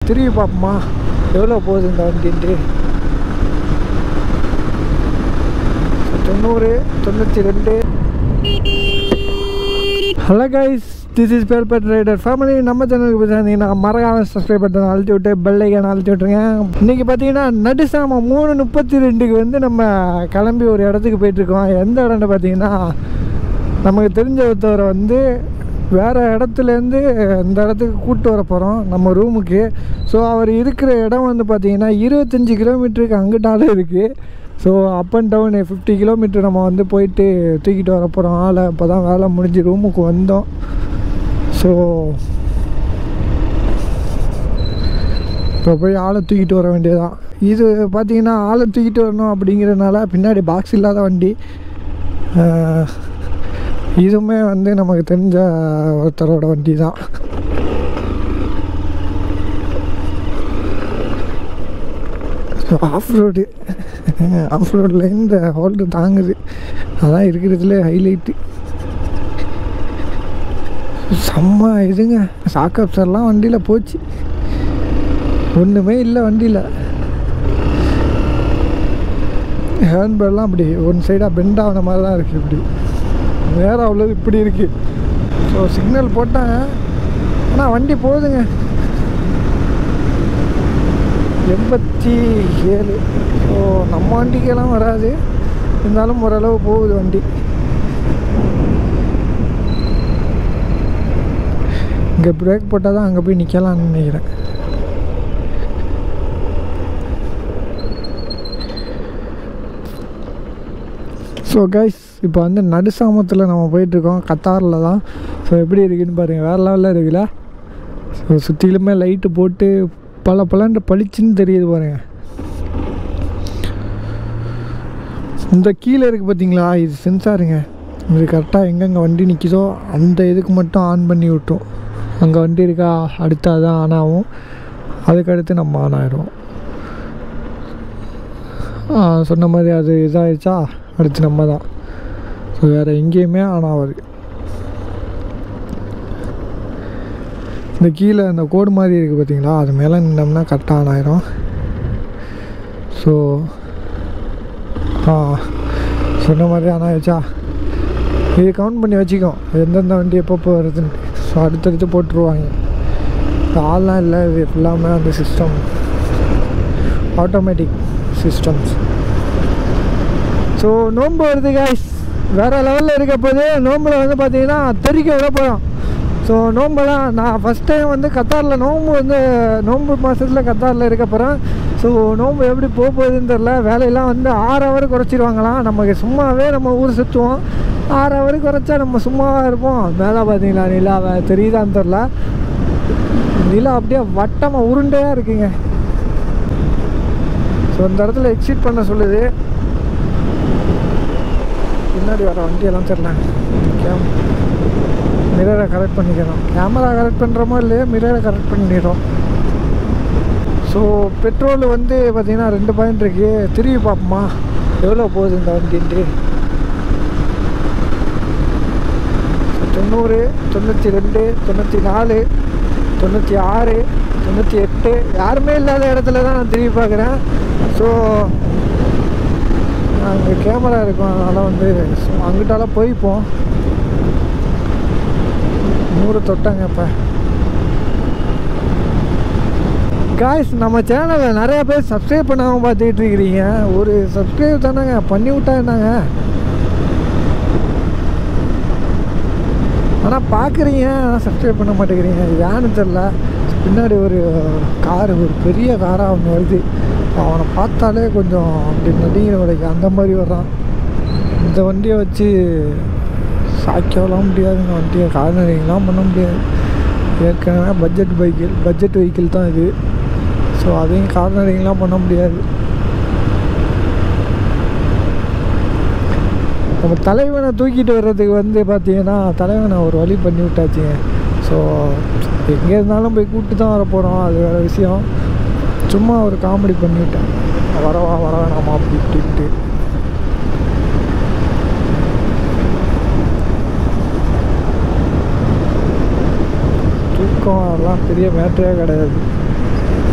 திரும்பி பார்ப்போமா எவ்வளோ போகுது இந்த வண்டின்ட்டு தொண்ணூறு தொண்ணூற்றி ரெண்டு ஹலோ கைஸ் திஸ் இஸ் பேல்பேட் ரைடர் ஃபேமிலி நம்ம சேனலுக்கு பார்த்தீங்கன்னா மறக்காம சப்ஸ்கிரைப் பட்டன் அழுத்தி விட்டு பெல் ஐக்கான அழுத்தி விட்ருங்க இன்றைக்கி பார்த்தீங்கன்னா நடுசாம மூணு முப்பத்தி ரெண்டுக்கு வந்து நம்ம கிளம்பி ஒரு இடத்துக்கு போயிட்டுருக்கோம் எந்த இடம்னு பார்த்தீங்கன்னா நமக்கு தெரிஞ்ச ஒருத்தவரை வந்து வேறு இடத்துலேருந்து இந்த இடத்துக்கு கூப்பிட்டு வர போகிறோம் நம்ம ரூமுக்கு ஸோ அவர் இருக்கிற இடம் வந்து பார்த்தீங்கன்னா இருபத்தஞ்சி கிலோமீட்டருக்கு அங்கிட்டாலும் இருக்குது so up and down fifty kilometre நம்ம வந்து போயிட்டு தூக்கிட்டு வர போகிறோம் ஆளை இப்போ தான் வேலை முடிஞ்சு ரூமுக்கு வந்தோம் ஸோ இப்போ போய் ஆளை தூக்கிட்டு வர வேண்டியதுதான் இது பார்த்தீங்கன்னா ஆளை தூக்கிட்டு வரணும் அப்படிங்கிறதுனால பின்னாடி பாக்ஸ் இல்லாத வண்டி ஆஹ், இதுவுமே வந்து நமக்கு தெரிஞ்ச ஒருத்தரோட வண்டி தான் ஆஃப் ரோடு ஆஃப் ரோடில் இந்த ஹோல்டு தாங்குது அதான் இருக்கிறதுல ஹைலைட்டு செம்ம இதுங்க சாக்கப்சர்லாம் வண்டியில் போச்சு ஒன்றுமே இல்லை வண்டியில் ஹேண்ட்பேர்லாம் அப்படி ஒன் சைடாக பெண்ட் ஆன மாதிரி தான் இருக்குது இப்படி நேராக உள்ளது இப்படி இருக்குது ஸோ சிக்னல் போட்டாங்க ஆனால் வண்டி போகுதுங்க எண்பத்தி ஏழு ஸோ நம்ம வண்டிக்கெல்லாம் வராது இருந்தாலும் ஓரளவு போகுது வண்டி இங்கே பிரேக் போட்டால் தான் அங்கே போய் நிற்கலாம்னு நினைக்கிறேன் ஸோ கைஸ் இப்போ வந்து நடுசாமத்தில் நம்ம போயிட்டுருக்கோம் கத்தாரில் தான் ஸோ எப்படி இருக்குன்னு பாருங்கள் வேறு லெவலில் இருக்குல்ல ஸோ சுற்றிலுமே லைட்டு போட்டு பல பலன்ற பளிச்சுன்னு தெரியுது பாருங்க இந்த கீழே இருக்குது பார்த்தீங்களா இது சென்சாருங்க இது கரெக்டாக எங்கெங்கே வண்டி நிற்கிதோ அந்த இதுக்கு மட்டும் ஆன் பண்ணி விட்டோம் அங்கே வண்டி இருக்கா அடுத்து அதான் ஆன் ஆகும் அதுக்கடுத்து நம்ம ஆன் ஆயிடும் ஆ, சொன்ன மாதிரி அது இதாகிடுச்சா அடுத்து நம்ம தான் ஸோ வேறு எங்கேயுமே ஆன் ஆகாது இந்த கீழே அந்த கோடு மாதிரி இருக்குது பார்த்தீங்களா அது மேலே நின்னோம்னா கரெக்டாக ஆன் ஆயிரும் ஸோ ஆ சொன்ன மாதிரி ஆன் ஆயிடுச்சா இது கவுண்ட் பண்ணி வச்சுக்கோ எந்தெந்த வண்டி எப்பப்போ வருதுன்னு ஸோ அடுத்தடுத்து போட்டுருவாங்க இது ஆள்லாம் இல்லை இது ஃபுல்லாமே அந்த சிஸ்டம் ஆட்டோமேட்டிக் சிஸ்டம்ஸ் ஸோ நோன்பு வருது காய்ஸ் வேறு லெவலில் இருக்க போது நோம்பில் வந்து பார்த்தீங்கன்னா தெறிக்க விட போகிறோம் ஸோ நோம்பெல்லாம் நான் ஃபஸ்ட் டைம் வந்து கத்தாரில் நோம்பு வந்து நோம்பு மாதத்தில் கத்தாரில் இருக்க போகிறேன் ஸோ நோம்பு எப்படி போக போகுதுன்னு தெரில வேலையெல்லாம் வந்து ஆறு ஹவர் குறைச்சிருவாங்களாம் நமக்கு சும்மாவே நம்ம ஊர் சுற்றுவோம் ஆறு ஹவர் குறைச்சா நம்ம சும்மாவாக இருப்போம் மேலே பார்த்தீங்களா நிலாவை தெரியுதான்னு தெரில நிலா அப்படியே வட்டமாக உருண்டையாக இருக்குங்க ஸோ இந்த இடத்துல எக்ஸிட் பண்ண சொல்லுது பின்னாடி வர வண்டியெல்லாம் தெரில கேம் மிரரை கரெக்ட் பண்ணிக்கிறோம் கேமரா கரெக்ட் பண்ணுறோமோ இல்லையோ மிரரை கரெக்ட் பண்ணிடுறோம் ஸோ பெட்ரோல் வந்து பார்த்திங்கன்னா ரெண்டு பாயிண்ட் இருக்கு திரும்பி பார்ப்போமா எவ்வளோ போகுது இந்த வண்டின்ட்டு தொண்ணூறு தொண்ணூற்றி ரெண்டு தொண்ணூற்றி நாலு தொண்ணூற்றி ஆறு தொண்ணூற்றி எட்டு யாருமே இல்லாத இடத்துல தான் நான் திரும்பி பார்க்குறேன் ஸோ அங்கே கேமரா இருக்கும் அதனால் வந்து ஸோ அங்கிட்டால போய்ப்போம் நூறு தொட்டாங்க இப்போ காய்ஸ் நம்ம சேனலில் நிறைய பேர் சப்ஸ்கிரைப் பண்ணாமல் பார்த்துக்கிட்டு இருக்கிறீங்க ஒரு சப்ஸ்கிரைப் தானேங்க பண்ணி விட்டா என்னங்க ஆனால் பார்க்குறீங்க ஆனால் சப்ஸ்கிரைப் பண்ண மாட்டேங்கிறீங்க ஏன்னு தெரில பின்னாடி ஒரு கார் ஒரு பெரிய காராக ஒன்று வருது அவனை பார்த்தாலே கொஞ்சம் அப்படி நடிகிற வரைக்கு அந்த மாதிரி வர்றான் இந்த வண்டியை வச்சு சாய்க்கலாம் முடியாதுங்க வண்டியை கார்னரிங்லாம் பண்ண முடியாது ஏற்கனவே பட்ஜெட் பைக்கிள் பட்ஜெட் வெஹிக்கிள் தான் இது ஸோ அதையும் கார்னரிங்லாம் பண்ண முடியாது நம்ம தலைவனை தூக்கிட்டு வர்றதுக்கு வந்து பார்த்தீங்கன்னா தலைவனை ஒரு வழி பண்ணி விட்டாச்சுங்க ஸோ எங்கே இருந்தாலும் போய் கூப்பிட்டு தான் வர போகிறோம் அது வேறு விஷயம் சும்மா ஒரு காமெடி பண்ணிவிட்டேன் வரவா வர வேணாமா அப்படி இப்படின்ட்டு தூக்கம் அதெல்லாம் பெரிய மேட்டரே கிடையாது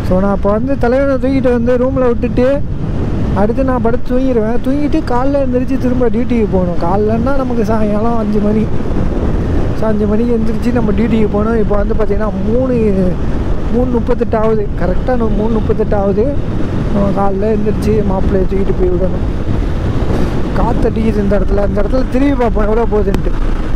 ஸோ நான் இப்போ வந்து தலைவனை தூக்கிட்டு வந்து ரூமில் விட்டுட்டு அடுத்து நான் படுத்து தூங்கிடுவேன் தூங்கிட்டு காலைல எழுந்திரிச்சு திரும்ப டியூட்டிக்கு போகணும் காலைலன்னா நமக்கு சாயங்காலம் அஞ்சு மணி ஸோ அஞ்சு மணிக்கு எழுந்திரிச்சு நம்ம டியூட்டிக்கு போகணும் இப்போ வந்து பார்த்திங்கன்னா மூணு மூணு முப்பத்தெட்டு ஆகுது கரெக்டாக மூணு முப்பத்தெட்டு ஆகுது நம்ம காலைல எழுந்திரிச்சு மாப்பிள்ளையை தூக்கிட்டு போய் விடணும் காற்றடிக்குது இந்த இடத்துல இந்த இடத்துல திரும்பி பார்ப்போம் எவ்வளோ போகுதுன்ட்டு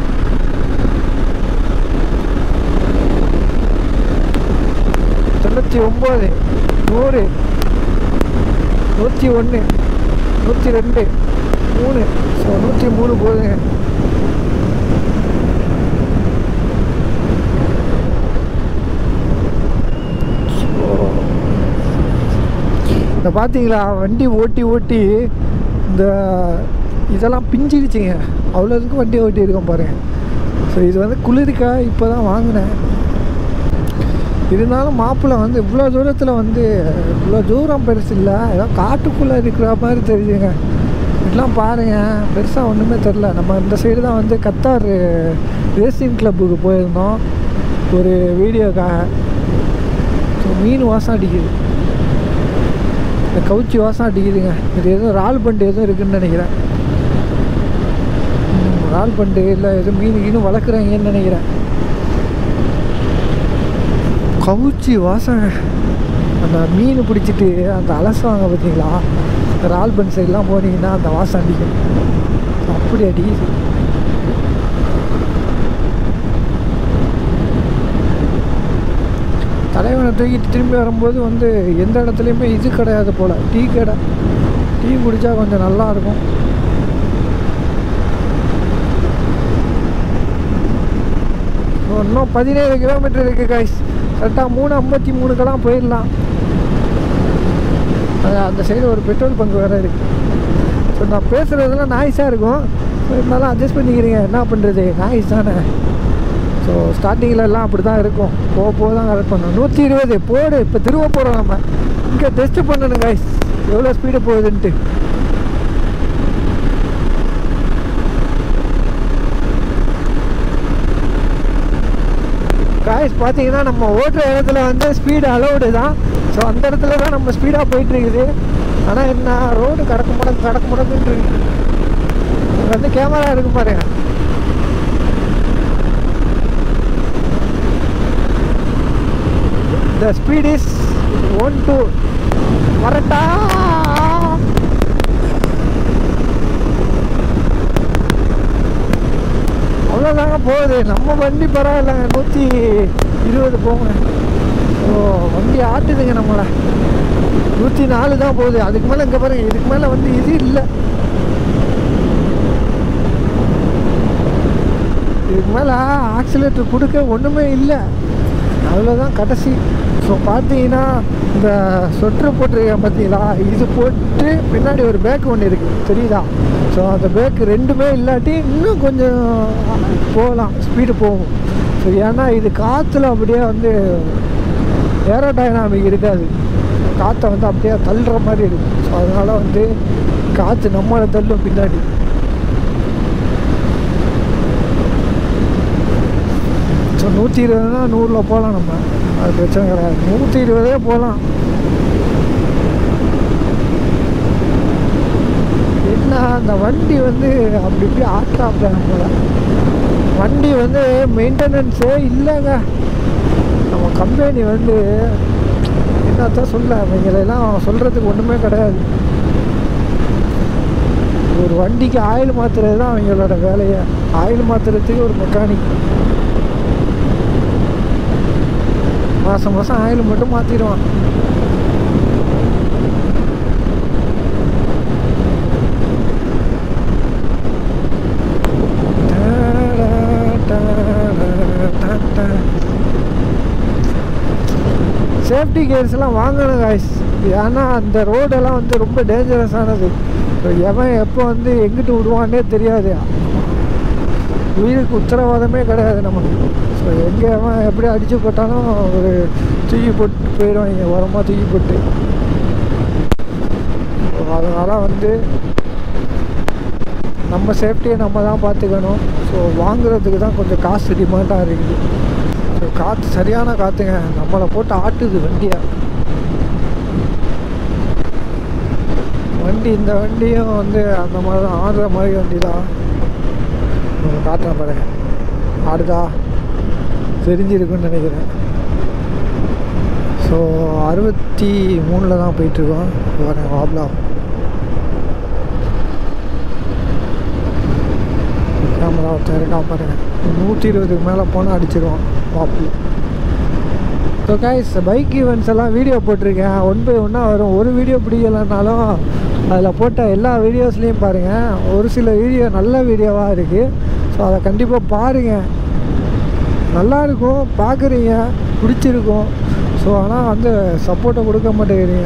தொண்ணூற்றி ஒம்பது நூறு நூற்றி ஒன்று நூற்றி ரெண்டு மூணு ஸோ நூற்றி மூணு போகுதுங்க இந்த பார்த்தீங்களா வண்டி ஓட்டி ஓட்டி இந்த இதெல்லாம் பிஞ்சிடுச்சுங்க அவ்வளோதுக்கு வண்டி ஓட்டி இருக்கோம் பாருங்க ஸோ இது வந்து குளிருக்கா இப்போ தான் வாங்கினேன் இருந்தாலும் மாப்பிள்ளை வந்து இவ்வளோ தூரத்தில் வந்து இவ்வளோ தூரம் பெருசு இல்லை ஏதோ காட்டுக்குள்ளே இருக்கிற மாதிரி தெரியுதுங்க இதெல்லாம் பாருங்கள் பெருசாக ஒன்றுமே தெரில நம்ம இந்த சைடு தான் வந்து கத்தார் ரேசிங் கிளப்புக்கு போயிருந்தோம் ஒரு வீடியோக்காக ஸோ மீன் வாசம் அடிக்குது இந்த கவுச்சி வாசம் அடிக்குதுங்க இது எதுவும் ரால் பண்டு எதுவும் இருக்குதுன்னு நினைக்கிறேன் ம், ரால் பண்டு இல்லை எதுவும் மீன் கீனும் வளர்க்குறாங்கன்னு நினைக்கிறேன் கவுச்சி வாசம் அந்த மீன் பிடிச்சிட்டு அந்த அலசுவாங்க பார்த்தீங்களா இந்த ரால் பண்ட் சைட்லாம் போனீங்கன்னா அந்த வாசம் அடிக்கும் அப்படி அடிக்குது தலைவனை தூக்கிட்டு திரும்பி வரும்போது வந்து எந்த இடத்துலையுமே இது கிடையாது போல் டீ கடை டீ குடித்தா கொஞ்சம் நல்லா இருக்கும் இன்னும் பதினேழு கிலோமீட்டர் இருக்குது கைஸ் கரெக்டாக மூணு ஐம்பத்தி மூணுக்கெல்லாம் போயிடலாம் அது அந்த சைடு ஒரு பெட்ரோல் பங்க் வேறு இருக்குது ஸோ நான் பேசுகிறதுலாம் நாய்ஸாக இருக்கும் ஸோ இருந்தாலும் அட்ஜஸ்ட் பண்ணிக்கிறீங்க என்ன பண்ணுறது நாய்ஸ் தானே ஸோ ஸ்டார்டிங்கில் எல்லாம் அப்படி தான் இருக்கும் போக போக தான் கரெக்ட் பண்ணணும் நூற்றி இருபது போடு இப்போ திரும்ப போகிறோம் நம்ம இங்கே டெஸ்ட்டு பண்ணணும் கைஸ் எவ்வளோ ஸ்பீடு போகுதுன்ட்டு காய்ஸ் பார்த்தீங்கன்னா நம்ம ஓட்டுற இடத்துல வந்து ஸ்பீடு அலௌடு தான் ஸோ அந்த இடத்துல தான் நம்ம ஸ்பீடாக போயிட்டுருக்குது ஆனால் என்ன ரோடு கடக்கு முடக்கு கடக்கு முடக்குன்னு இருக்கு இங்க வந்து கேமரா இருக்கு பாருங்க the speed is one two வரட்டா அவ்வளோதாங்க போகுது நம்ம வண்டி பரவாயில்லைங்க நூற்றி இருபது போங்க ஓ வண்டி ஆட்டுதுங்க நம்மளை நூற்றி நாலு தான் போகுது அதுக்கு மேலே இங்கே பாருங்க இதுக்கு மேலே வந்து இது இல்லை இதுக்கு மேலே ஆக்சிலேட்டர் கொடுக்க ஒன்றுமே இல்லை அவ்வளோதான் கடைசி ஸோ பார்த்தீங்கன்னா இந்த சொட்ரு போட்டிருக்கேன் பார்த்தீங்களா இது போட்டு பின்னாடி ஒரு பேக் ஒன்று இருக்குது தெரியுதா ஸோ அந்த பேக் ரெண்டுமே இல்லாட்டி இன்னும் கொஞ்சம் போகலாம் ஸ்பீடு போகும் ஸோ ஏன்னா இது காற்றுல அப்படியே வந்து ஏரோடைனாமிக் இருக்காது காற்றை வந்து அப்படியே தள்ளுற மாதிரி இருக்கும் ஸோ அதனால் வந்து காற்று நம்மளை தள்ளும் பின்னாடி ஸோ நூற்றி இருபதுனா நூறில் போகலாம் நம்ம அது பிரச்சனை கிடையாது நூற்றி இருபதே போகலாம் என்ன அந்த வண்டி வந்து அப்படி இப்படி ஆட்டாப்ல நம்மள வண்டி வந்து மெயின்டெனன்ஸே இல்லைங்க நம்ம கம்பெனி வந்து என்னத்தான் சொல்ல அவங்களெல்லாம் சொல்கிறதுக்கு ஒன்றுமே கிடையாது ஒரு வண்டிக்கு ஆயில் மாற்றுறது தான் அவங்களோட வேலையை ஆயில் மாற்றுறதுக்கு ஒரு மெக்கானிக் மாதம் மாதம் ஆயில் மட்டும் மாற்றிடுவான் சேஃப்டி கேர்ஸ்லாம் வாங்கணும் காய்ஸ் ஏன்னா அந்த ரோடெல்லாம் வந்து ரொம்ப டேஞ்சரஸானது ஸோ எவன் எப்போ வந்து எங்கிட்டு விடுவான்னே தெரியாது உயிருக்கு உத்தரவாதமே கிடையாது நமக்கு ஸோ எங்கே அவன் எப்படி அடித்து போட்டாலும் ஒரு தூக்கி போட்டு போயிடுவாங்க உரமாக தூக்கி போட்டு ஸோ அதனால் வந்து நம்ம சேஃப்டியை நம்ம தான் பார்த்துக்கணும் ஸோ வாங்குறதுக்கு தான் கொஞ்சம் காசு டிமாண்டாக இருக்குது ஸோ காற்று சரியான காற்றுங்க நம்மளை போட்டு ஆட்டுது வண்டியை வண்டி இந்த வண்டியும் வந்து அந்த மாதிரி தான் ஆடுற மாதிரி வண்டி தான் உங்களுக்கு காட்டுறேன் பாருங்க ஆடுதா தெரிஞ்சிருக்குன்னு நினைக்கிறேன் ஸோ அறுபத்தி மூணில் தான் போயிட்டுருக்கோம் பாருங்க வாப்லா கேமரா ஒருத்தன் இருக்கான் பாருங்க நூற்றி இருபதுக்கு மேலே போனால் அடிச்சிருவான் வாப்பில் ஸோ கைஸ் பைக் ஈவெண்ட்ஸ் எல்லாம் வீடியோ போட்டிருக்கேன் ஒன் பை ஒன்றா வரும் ஒரு வீடியோ பிடிக்கலைன்னாலும் அதில் போட்ட எல்லா வீடியோஸ்லேயும் பாருங்கள் ஒரு சில வீடியோ நல்ல வீடியோவாக இருக்குது ஸோ அதை கண்டிப்பாக பாருங்கள் நல்லா இருக்கும் பார்க்குறீங்க பிடிச்சிருக்கும் ஸோ ஆனால் வந்து சப்போர்ட்டை கொடுக்க மாட்டேங்கிறீங்க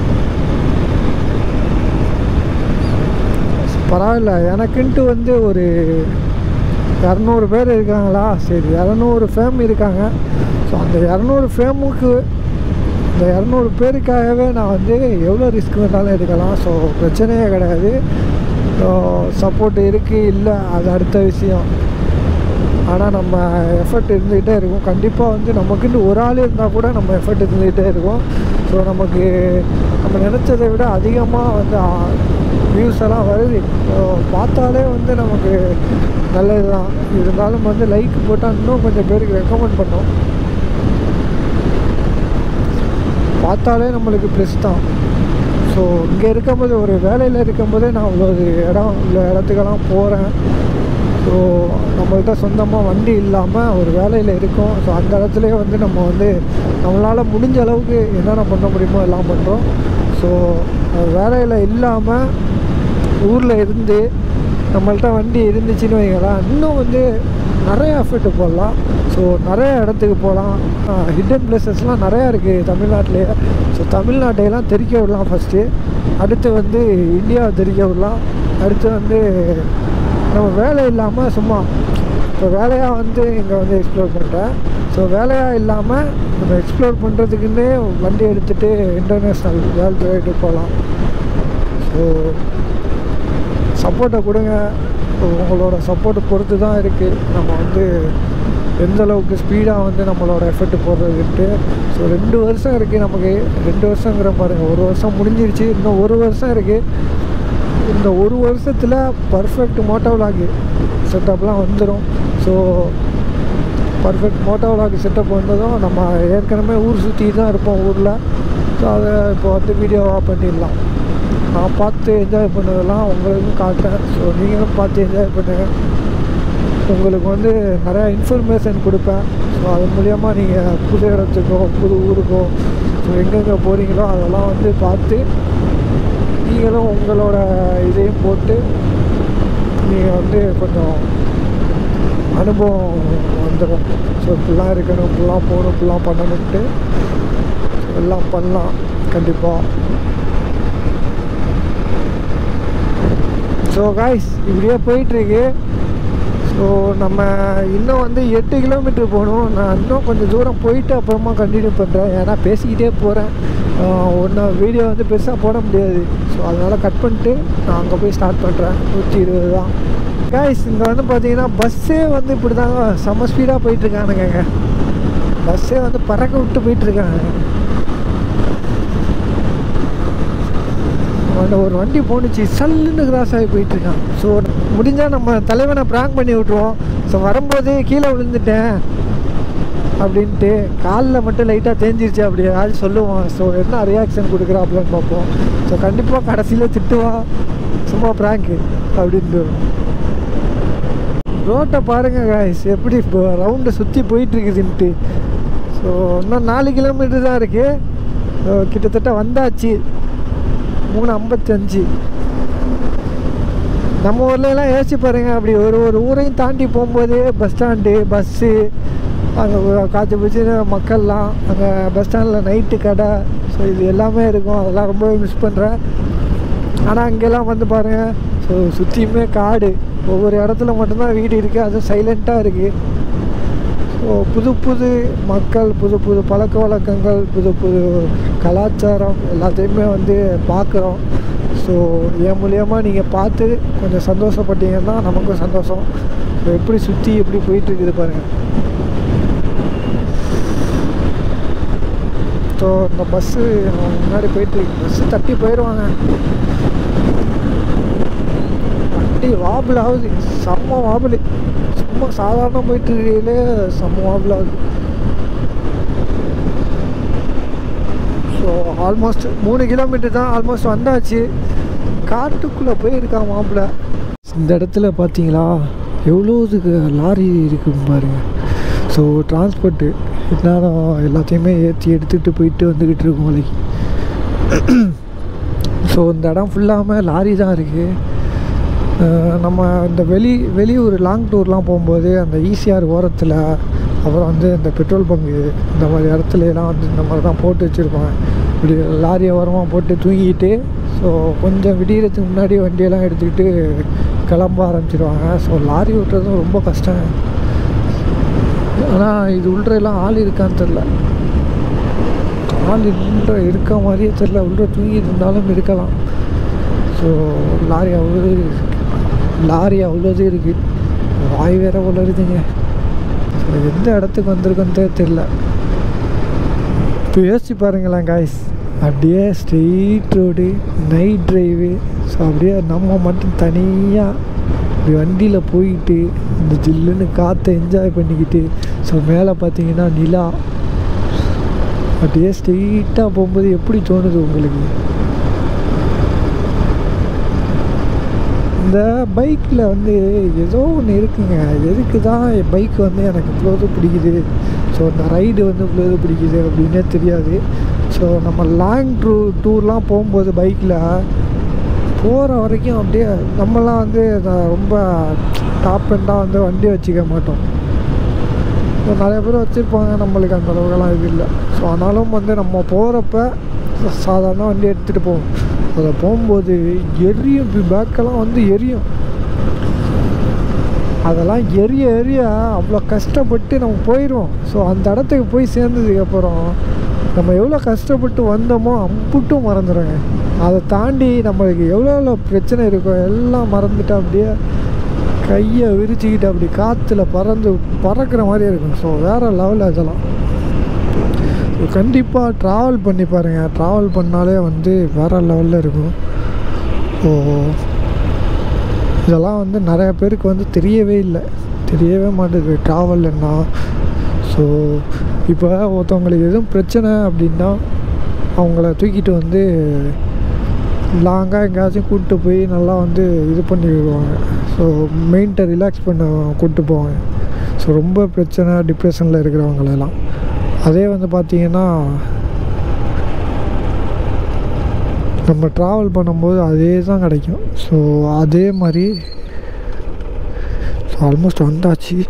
பரவாயில்ல எனக்குன்ட்டு வந்து ஒரு இரநூறு பேர் இருக்காங்களா சரி இரநூறு ஃபேம் இருக்காங்க ஸோ அந்த இரநூறு ஃபேமுக்கு இந்த இரநூறு பேருக்காகவே நான் வந்து எவ்வளோ ரிஸ்க் வேணாலும் எடுக்கலாம் ஸோ பிரச்சனையே கிடையாது ஸோ சப்போர்ட் இருக்குது இல்லை அது அடுத்த விஷயம் ஆனால் நம்ம எஃபர்ட் இருந்துக்கிட்டே இருக்கும் கண்டிப்பாக வந்து நமக்குன்னு ஒரு ஆள் இருந்தால் கூட நம்ம எஃபர்ட் இருந்துக்கிட்டே இருக்கும் ஸோ நமக்கு நம்ம நினச்சதை விட அதிகமாக வந்து வியூஸ் எல்லாம் வருது ஸோ பார்த்தாலே வந்து நமக்கு நல்லது தான் இருந்தாலும் வந்து லைக் போட்டால் இன்னும் கொஞ்சம் பேருக்கு ரெக்கமெண்ட் பண்ணோம் பார்த்தாலே நம்மளுக்கு ப்ளஸ் தான் ஸோ இங்கே இருக்கும்போது ஒரு வேலையில் இருக்கும்போதே நான் அவ்வளோ ஒரு இடம் உள்ள இடத்துக்கெல்லாம் போகிறேன் ஸோ நம்மள்கிட்ட சொந்தமாக வண்டி இல்லாமல் ஒரு வேலையில் இருக்கோம் ஸோ அந்த இடத்துலையே வந்து நம்ம வந்து நம்மளால் முடிஞ்ச அளவுக்கு என்னென்ன பண்ண முடியுமோ எல்லாம் பண்ணுறோம் ஸோ வேலையில் இல்லாமல் ஊரில் இருந்து நம்மள்ட்ட வண்டி இருந்துச்சுன்னு வைங்களேன் இன்னும் வந்து நிறைய எஃபர்ட் போடலாம் ஸோ நிறைய இடத்துக்கு போகலாம் ஹிடன் பிளேசஸ்லாம் நிறையா இருக்குது தமிழ்நாட்டிலேயே ஸோ தமிழ்நாட்டையெல்லாம் தெரிக்க விடலாம் ஃபஸ்ட்டு அடுத்து வந்து இந்தியாவை தெரிக்க விடலாம் அடுத்து வந்து நம்ம வேலை இல்லாமல் சும்மா இப்போ வேலையாக வந்து இங்கே வந்து எக்ஸ்ப்ளோர் பண்ணுறேன் ஸோ வேலையாக இல்லாமல் நம்ம எக்ஸ்ப்ளோர் பண்ணுறதுக்குன்னே வண்டி எடுத்துகிட்டு இன்டர்நேஷ்னல் வேர்ல்டு வைடு போகலாம் ஸோ சப்போர்ட்டை கொடுங்க உங்களோட சப்போர்ட்டை பொறுத்து தான் இருக்குது நம்ம வந்து எந்த அளவுக்கு ஸ்பீடாக வந்து நம்மளோட எஃபர்ட் போடுறதுன்ட்டு ஸோ ரெண்டு வருஷம் இருக்குது நமக்கு ரெண்டு வருஷங்கிற பாருங்கள் ஒரு வருஷம் முடிஞ்சிருச்சு இன்னும் ஒரு வருஷம் இருக்குது இந்த ஒரு வருஷத்தில் பர்ஃபெக்ட் மோட்டோ விலாக் செட்டப்லாம் வந்துடும் so perfect moto vlog setup வந்ததும் நம்ம ஏற்கனவே ஊர் சுற்றி தான் இருப்போம் ஊரில் ஸோ அதை இப்போ வந்து வீடியோவாக பண்ணிடலாம் நான் பார்த்து என்ஜாய் பண்ணதெல்லாம் உங்களுக்கும் காட்டுறேன் ஸோ நீங்களும் பார்த்து என்ஜாய் பண்ணுங்கள் உங்களுக்கு வந்து நிறையா இன்ஃபர்மேஷன் கொடுப்பேன் ஸோ அது மூலியமாக நீங்கள் புது இடத்துக்கோ புது ஊருக்கோ ஸோ எங்கெங்கே போகிறீங்களோ அதெல்லாம் வந்து பார்த்து நீங்களும் உங்களோட இதையும் போட்டு நீங்கள் வந்து கொஞ்சம் அனுபவம் வந்துடும் ஸோ இப்படிலாம் இருக்கணும் இப்படிலாம் போகணும் இப்படிலாம் பண்ணணுன்ட்டு எல்லாம் பண்ணலாம் கண்டிப்பாக ஸோ காய்ஸ் இப்படியே போயிட்டுருக்கு ஸோ நம்ம இன்னும் வந்து எட்டு கிலோமீட்டர் போகணும் நான் இன்னும் கொஞ்சம் தூரம் போயிட்டு அப்புறமா கண்டினியூ பண்ணுறேன் ஏன்னா பேசிக்கிட்டே போகிறேன் ஒன்று வீடியோ வந்து பெருசாக போட முடியாது ஸோ அதனால் கட் பண்ணிட்டு நான் அங்கே போய் ஸ்டார்ட் பண்ணுறேன் நூற்றி இருபது தான் காய்ஸ் இங்கே வந்து பார்த்தீங்கன்னா பஸ்ஸே வந்து இப்படி தாங்க செம்ம ஸ்பீடாக போயிட்டுருக்கானுங்க பஸ்ஸே வந்து பறக்க விட்டு போயிட்டுருக்காங்க அந்த ஒரு வண்டி போணுச்சு சல்லுன்னு கிராஸ் ஆகி போயிட்டுருக்கான் ஸோ முடிஞ்சால் நம்ம தலைவனை ப்ராங்க் பண்ணி விட்ருவோம் ஸோ வரும்போது கீழே விழுந்துட்டேன் அப்படின்ட்டு காலில் மட்டும் லைட்டாக தேஞ்சிருச்சு அப்படி ஏதாவது சொல்லுவான் ஸோ என்ன ரியாக்ஷன் கொடுக்குறாப்புலன்னு பார்ப்போம் ஸோ கண்டிப்பாக கடைசியில் திட்டுவான் சும்மா ப்ராங்க்கு அப்படின்ட்டு ரோட்டை பாருங்கள் காய்ஸ் எப்படி இப்போ ரவுண்டை சுற்றி போயிட்டுருக்குதுன்ட்டு ஸோ இன்னும் நாலு கிலோமீட்டர் தான் இருக்குது ஸோ கிட்டத்தட்ட வந்தாச்சு மூணு ஐம்பத்தஞ்சு நம்ம ஊர்லலாம் யோசிச்சு பாருங்கள் அப்படி ஒரு ஒரு ஊரையும் தாண்டி போகும்போது பஸ் ஸ்டாண்டு பஸ்ஸு அங்கே காய்ச்சி பிடிச்சி மக்கள்லாம் அங்கே பஸ் ஸ்டாண்டில் நைட்டு கடை ஸோ இது எல்லாமே இருக்கும் அதெல்லாம் ரொம்ப மிஸ் பண்ணுறேன் ஆனால் அங்கெல்லாம் வந்து பாருங்கள் ஸோ சுற்றியுமே காடு ஒவ்வொரு இடத்துல மட்டும்தான் வீடு இருக்குது அதுவும் சைலண்ட்டாக இருக்குது ஸோ புது புது மக்கள் புது புது பழக்க வழக்கங்கள் புது புது கலாச்சாரம் எல்லாத்தையுமே வந்து பார்க்குறோம் ஸோ என் மூலியமாக நீங்கள் பார்த்து கொஞ்சம் சந்தோஷப்பட்டீங்கன்னா நமக்கும் சந்தோஷம் ஸோ எப்படி சுற்றி எப்படி போயிட்டுருக்குது பாருங்கள் ஸோ இந்த பஸ்ஸு முன்னாடி போயிட்டு பஸ்ஸு தட்டி போயிடுவாங்க வண்டி வாபிள் ஆகுது செம்ம வாபிள் சும்மா சாதாரண போயிட்டு இருக்கையிலே செம்ம வாபிள் ஆகுது ஸோ ஆல்மோஸ்ட் மூணு கிலோமீட்டர் தான் ஆல்மோஸ்ட் வந்தாச்சு காட்டுக்குள்ளே போயிருக்கா மாப்பிள்ள இந்த இடத்துல பார்த்தீங்களா எவ்வளோ இதுக்கு லாரி இருக்குன்னு பாருங்க ஸோ டிரான்ஸ்போர்ட்டு நேரம் எல்லாத்தையுமே ஏற்றி எடுத்துகிட்டு போயிட்டு வந்துக்கிட்டு இருக்கும் வழிக்கு ஸோ இந்த இடம் ஃபுல்லாமல் லாரி தான் இருக்குது நம்ம இந்த வெளி வெளியூர் லாங் டூர்லாம் போகும்போது அந்த ஈசிஆர் ஓரத்தில் அப்புறம் வந்து இந்த பெட்ரோல் பங்கு இந்த மாதிரி இடத்துல எல்லாம் வந்து இந்த மாதிரி தான் போட்டு வச்சுருப்பாங்க இப்படி லாரி ஓரமாக போட்டு தூங்கிட்டு ஸோ கொஞ்சம் விடியறதுக்கு முன்னாடி வண்டியெல்லாம் எடுத்துக்கிட்டு கிளம்ப ஆரம்பிச்சிடுவாங்க ஸோ லாரி ஓட்டுறதும் ரொம்ப கஷ்டம் ஆனால் இது உள்ளெல்லாம் ஆள் இருக்கான்னு தெரில ஆள் உள்ள இருக்க மாதிரியே தெரில உள்ள தூங்கிட்டு இருந்தாலும் இருக்கலாம் ஸோ லாரி அவ்வளோ லாரி அவ்வளோது இருக்குது வாய் வேற உளருதுங்க ஸோ எந்த இடத்துக்கு வந்திருக்கோன்னு தெரில இப்போ யோசிச்சு பாருங்களேன் காய்ஸ் அப்படியே straight road night drive so அப்படியே நம்ம மட்டும் தனியாக இப்படி வண்டியில் போயிட்டு இந்த ஜில்லுன்னு காற்றை என்ஜாய் பண்ணிக்கிட்டு ஸோ மேலே பார்த்தீங்கன்னா நிலா அப்படியே ஸ்ட்ரெயிட்டாக போகும்போது எப்படி தோணுது உங்களுக்கு இந்த பைக்கில் வந்து ஏதோ ஒன்று இருக்குங்க எதுக்கு தான் பைக் வந்து எனக்கு இவ்வளோது பிடிக்குது ஸோ இந்த ரைடு வந்து இவ்வளோது பிடிக்குது அப்படின்னே தெரியாது ஸோ நம்ம லாங் டூ டூர்லாம் போகும்போது பைக்கில் போகிற வரைக்கும் அப்படியே நம்மலாம் வந்து இந்த ரொம்ப டாப் அண்டாக வந்து வண்டி வச்சுக்க மாட்டோம் ஸோ நிறைய பேர் வச்சுருப்பாங்க நம்மளுக்கு அந்த அளவுக்குலாம் இது இல்லை ஸோ ஆனாலும் வந்து நம்ம போகிறப்ப சாதாரண வண்டி எடுத்துகிட்டு போவோம் அதில் போகும்போது எரியும் இப்படி பேக்கெல்லாம் வந்து எரியும் அதெல்லாம் எரிய எரிய அவ்வளோ கஷ்டப்பட்டு நம்ம போயிடுவோம் ஸோ அந்த இடத்துக்கு போய் சேர்ந்ததுக்கப்புறம் நம்ம எவ்வளோ கஷ்டப்பட்டு வந்தோமோ அம்புட்டும் மறந்துடுங்க அதை தாண்டி நம்மளுக்கு எவ்வளோ எவ்வளோ பிரச்சனை இருக்கோ எல்லாம் மறந்துட்டு அப்படியே கையை விரிச்சுக்கிட்டு அப்படி காற்றுல பறந்து பறக்கிற மாதிரி இருக்கும் ஸோ வேறு லெவலில் அதெல்லாம் ஸோ கண்டிப்பாக ட்ராவல் பண்ணி பாருங்கள் ட்ராவல் பண்ணாலே வந்து வேறு லெவலில் இருக்கும் ஸோ இதெல்லாம் வந்து நிறைய பேருக்கு வந்து தெரியவே இல்லை தெரியவே மாட்டேது ட்ராவல்னா ஸோ இப்போ ஒருத்தவங்களுக்கு எதுவும் பிரச்சனை அப்படின்னா அவங்கள தூக்கிட்டு வந்து லாங்காக எங்கேயாச்சும் கூப்பிட்டு போய் நல்லா வந்து இது பண்ணி விடுவாங்க ஸோ மெயின்ட்டை ரிலாக்ஸ் பண்ண கூப்பிட்டு போவாங்க ஸோ ரொம்ப பிரச்சனை டிப்ரெஷனில் இருக்கிறவங்களெல்லாம் அதே வந்து பார்த்திங்கன்னா நம்ம ட்ராவல் பண்ணும்போது அதே தான் கிடைக்கும் ஸோ அதே மாதிரி ஸோ ஆல்மோஸ்ட் வந்தாச்சு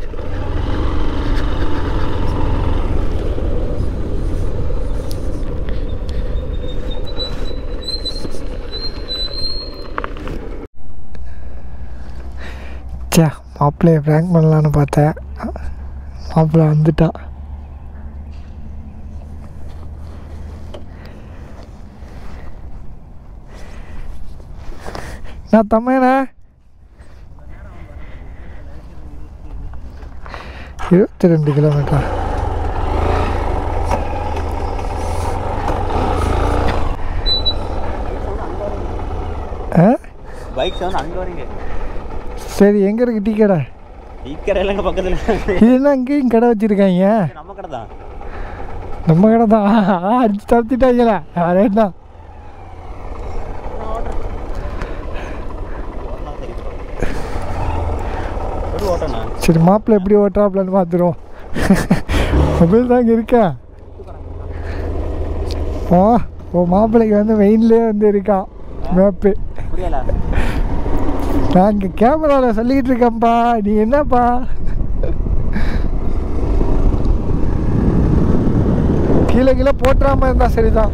சே மாப்பிள்ளையை ப்ராங்க் பண்ணலான்னு பார்த்தேன் மாப்பிள்ளை வந்துட்டா நான் தம்மேண்ணே இருபத்தி ரெண்டு கிலோமீட்டரா ஆ பைக் வந்து அங்கே வரீங்க சரி எங்கே இருக்கு டீ கடை டீக்கரை இல்லைங்க பக்கத்தில் இது என்ன இங்கேயும் கடை வச்சுருக்காங்க நம்ம கடை தான் நம்ம கடை தான் அடிச்சு தப்பிட்டாங்களே வேறேண்ணா ஒரு ஓட்டண்ணா சரி மாப்பிள்ளை எப்படி ஓட்டுறாப்லன்னு பார்த்துருவோம் மொபைல் தான் இங்கே இருக்கா ஓ ஓ மாப்பிள்ளைக்கு வந்து மெயின்லேயே வந்து இருக்கான் மேப்பு புரியல நான் இங்கே கேமராவில் சொல்லிக்கிட்டு இருக்கேன்ப்பா நீ என்னப்பா கீழே கீழே போட்டுறாம இருந்தா சரிதான்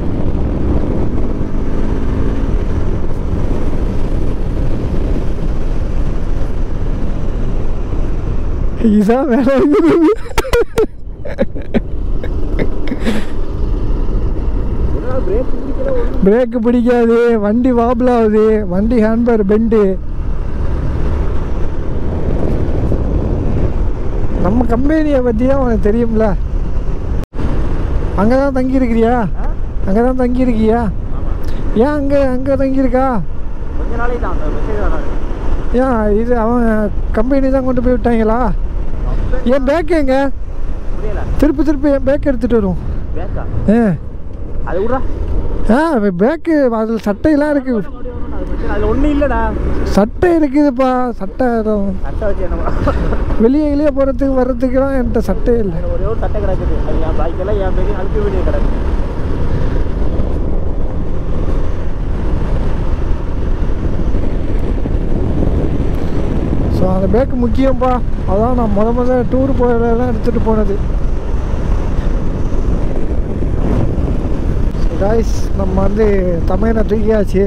இதான் வேலை இருக்குது. பிரேக்கு பிடிக்காது வண்டி வாபிள் ஆகுது வண்டி ஹேண்ட்பேர் பெண்டு நம்ம கம்பெனியை பற்றி தான் உனக்கு தெரியும்ல அங்கே தான் தங்கியிருக்கிறியா அங்கே தான் தங்கியிருக்கியா ஏன் அங்கே அங்கே தங்கியிருக்கா கொஞ்ச நாளைக்கு தான் அந்த மெசேஜ் வராது ஏன் இது அவன் கம்பெனி தான் கொண்டு போய் விட்டாங்களா என் பேக்கு எங்க புரியல திருப்பி திருப்பி என் பேக் எடுத்துகிட்டு வரும் பேக்கா ஏ அது விட்றா ஆ பேக்கு அதில் சட்டையெல்லாம் இருக்குது அதில் ஒன்றும் இல்லைடா சட்டை இருக்குதுப்பா சட்டை எதுவும் சட்டை வச்சு என்ன பண்ண வெளியே வெளியே போகிறதுக்கு வர்றதுக்குலாம் என்கிட்ட சட்டையே இல்லை அதில் ஒரே ஒரு சட்டை கிடக்குது அது என் பாய்க்கெல்லாம் என் பேக்கு அழுப்பி வெளியே கிடக்கு ஸோ அந்த பேக்கு முக்கியம்ப்பா அதான் நான் முத முத டூர் போகிறதெல்லாம் எடுத்துகிட்டு போனது காய்ஸ் நம்ம வந்து தமிழனை தூக்கியாச்சு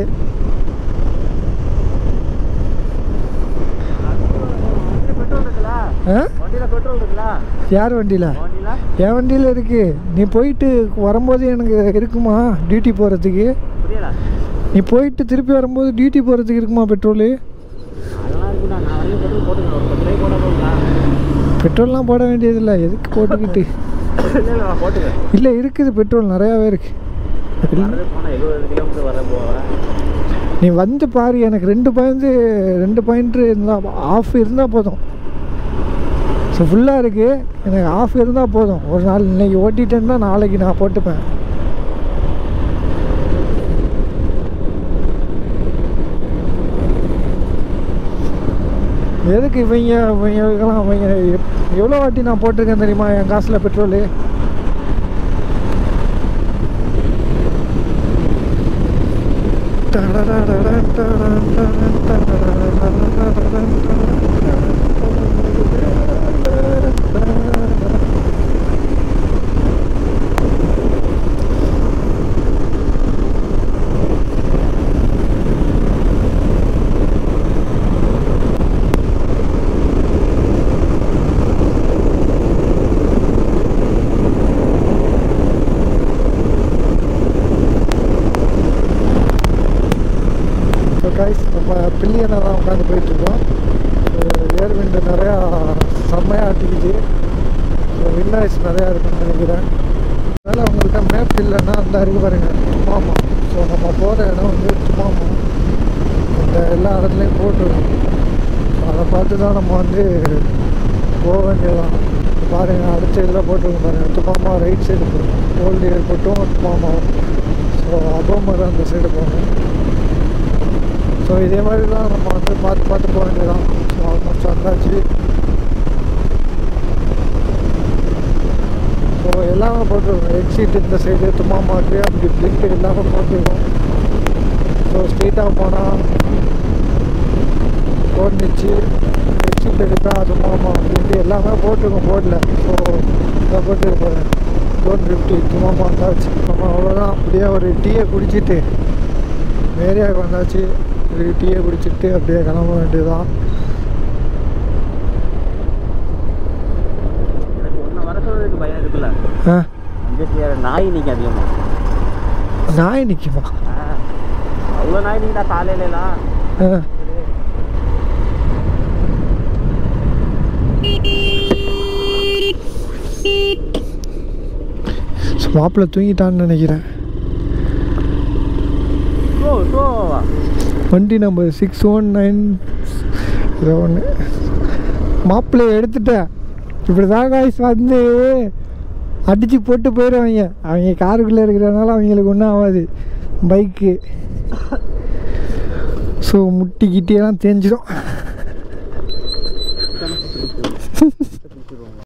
பெட்ரோல் இருக்குல்ல ஆ வண்டியில் பெட்ரோல் இருக்குல்ல யார் வண்டியில் வண்டியில் என் வண்டியில் இருக்குது நீ போயிட்டு வரும்போது எனக்கு இருக்குமா டியூட்டி போகிறதுக்கு புரியல நீ போயிட்டு திருப்பி வரும்போது டியூட்டி போகிறதுக்கு இருக்குமா பெட்ரோலு அதெல்லாம் இருக்குண்ணா நான் வரையும் பெட்ரோல் போட்டுக்கிறேன் ஒரு பத்து ரூபாய் போட போகுங்களா பெட்ரோல்லாம் போட வேண்டியதில்லை எதுக்கு போட்டுக்கிட்டு இல்லை இல்லை நான் போட்டுக்கிறேன் இல்லை இருக்குது பெட்ரோல் நிறையாவே இருக்குது வரது போனால் எழுபது கிலோமீட்டர் வர போவேன் நீ வந்து பாரு எனக்கு ரெண்டு பாயிண்ட் ரெண்டு பாயிண்ட் இருந்தால் ஆஃப் இருந்தால் போதும் ஸோ ஃபுல்லாக இருக்குது எனக்கு ஆஃப் இருந்தால் போதும் ஒரு நாள் இன்னைக்கு ஓட்டிட்டேன்னா நாளைக்கு நான் போட்டுப்பேன் எதுக்கு இவங்க இவங்களுக்கெல்லாம் அவங்க எப்- எவ்வளோ வாட்டி நான் போட்டிருக்கேன் தெரியுமா என் காசில் பெட்ரோலு ஸோ கைஸ் நம்ம பில்லியனை தான் உட்காந்து போயிட்டுருக்கோம் ஏர் விண்டு நிறையா செம்மையாக ஆட்டிக்குது வில்லாய்ஸ் நிறையா இருக்குன்னு நினைக்கிறேன் அதனால் அவங்கள்ட்ட மேப் இல்லைன்னா அந்த இருக்கு பாருங்க துமாமா ஸோ நம்ம போகிற இடம் வந்து துமாமா இந்த எல்லா இடத்துலையும் போட்டுருக்கோம் அதை பார்த்து தான் நம்ம வந்து போக வேண்டியதான் பாருங்கள் அடுத்த இதில் போட்டிருக்கோம் பாருங்கள் துமாமா ரைட் சைடு போகும் ஓல்டு ஏர்போர்ட்டும் துமாமாவும் ஸோ அபோமர் அந்த சைடு போகணும் ஸோ இதே மாதிரி தான் நம்ம வந்து பார்த்து பார்த்து போக வேண்டியதான் ஸோ ஆல்மோஸ்ட் வந்தாச்சு ஸோ எல்லாமே போட்டிருக்கோம் எக்ஸிட் இந்த சைடு தும்மாமாக்கு அப்படி பிளிங்க் எல்லாமே போட்டிருக்கோம் ஸோ ஸ்ட்ரெயிட்டாக போனால் தோணுச்சு எக்ஸிட் எடுத்தா தும்மாமா அப்படின்ட்டு எல்லாமே போட்டிருக்கோம் போர்டில் ஸோ இதை போட்டுருக்கோம் டோன் ஃபிஃப்டி தும்மாமா வந்தாச்சு நம்ம அவ்வளோதான் அப்படியே ஒரு டீயை குடிச்சிட்டு ஏரியாவுக்கு வந்தாச்சு ஒரு டீயை குடிச்சிட்டு அப்படியே கிளம்ப வேண்டியதுதான் எனக்கு ஒன்று வர சொல்றதுக்கு பயம் இருக்குல்ல ஆ அஞ்சு நாய் நிற்கும் அதிகமாக நாய் நிற்குமா அவ்வளோ நாய் நிற்கிட்டா காலையிலலாம் ஆ மாப்பிள்ளை தூங்கிட்டான்னு நினைக்கிறேன் ஸோ ஸோ வண்டி number six one nine zero ஒன்று மாப்பிள்ளையை எடுத்துட்டேன் இப்படி தான் காய்ஸ் வந்து அடித்து போட்டு போயிடுவாங்க அவங்க காருக்குள்ளே இருக்கிறதுனால அவங்களுக்கு ஒன்றும் ஆகாது பைக்கு ஸோ முட்டி கிட்டியெல்லாம் தேஞ்சிடும்